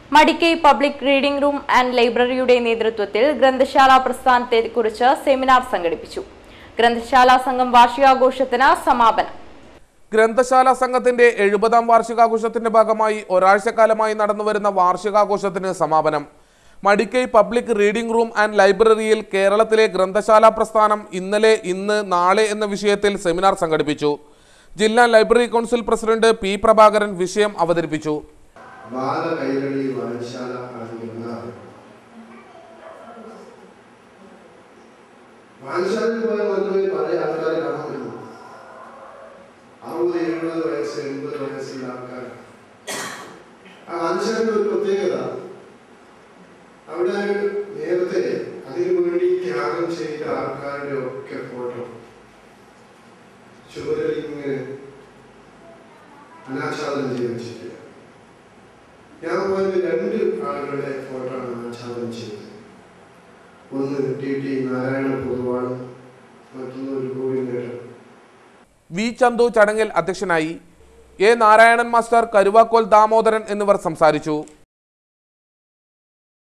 Madikkai public reading room and ലൈബ്രറിയുടെ നേതൃത്വത്തിൽ ഗ്രന്ഥശാല പ്രസ്ഥാനത്തെക്കുറിച്ച് സെമിനാർ സംഘടിപ്പിച്ചു ഗ്രന്ഥശാല സംഘം വാർഷികാഘോഷത്തിന് സമാപനം ഗ്രന്ഥശാല സംഘത്തിന്റെ എഴുപതാം വാർഷികാഘോഷത്തിന്റെ ഭാഗമായി ഒരാഴ്ചക്കാലമായി നടന്നുവരുന്ന വാർഷികാഘോഷത്തിന് സമാപനം Madikai public reading room and ലൈബ്രറിയിൽ കേരളത്തിലെ ഗ്രന്ഥശാല പ്രസ്ഥാനം ഇന്നലെ ഇന്ന് നാളെ എന്ന വിഷയത്തിൽ സെമിനാർ സംഘടിപ്പിച്ചു ജില്ലാ library council president P Prabhakaran വിഷയം അവതരിപ്പിച്ചു ബാല കൈരളി വായനശാല ആരംഭിക്കുന്ന വായനശാലയിൽ പോയാൽ മാത്രമേ പഴയ ആൾക്കാരെ കാണാൻ പറ്റൂ അറുപത് എഴുപത് വയസ്സ് എൺപത് വയസ്സുള്ള ആൾക്കാർ ആ വായനശാലയുടെ ഒരു പ്രത്യേകത അവിടെ നേരത്തെ അതിനു വേണ്ടി ത്യാഗം ചെയ്ത ആൾക്കാരുടെ ഒക്കെ ഫോട്ടോ ചുവരിൽ ഇങ്ങനെ അനാച്ഛാദനം ചെയ്ത് വെച്ചിട്ടില്ല ഞാൻ പോയത് രണ്ട് ആളുകളുടെ ഫോട്ടോ ആണ് അനാച്ഛാദനം ചെയ്തത് ഒന്ന് ടി ടി നാരായണ പൊതുവാണ് മറ്റൊന്ന് ഒരു ഗോവിന്ദേട്ടൻ വി ചന്തു ചടങ്ങിൽ അധ്യക്ഷനായി എ നാരായണൻ മാസ്റ്റർ കരുവാക്കോൽ ദാമോദരൻ എന്നിവർ സംസാരിച്ചു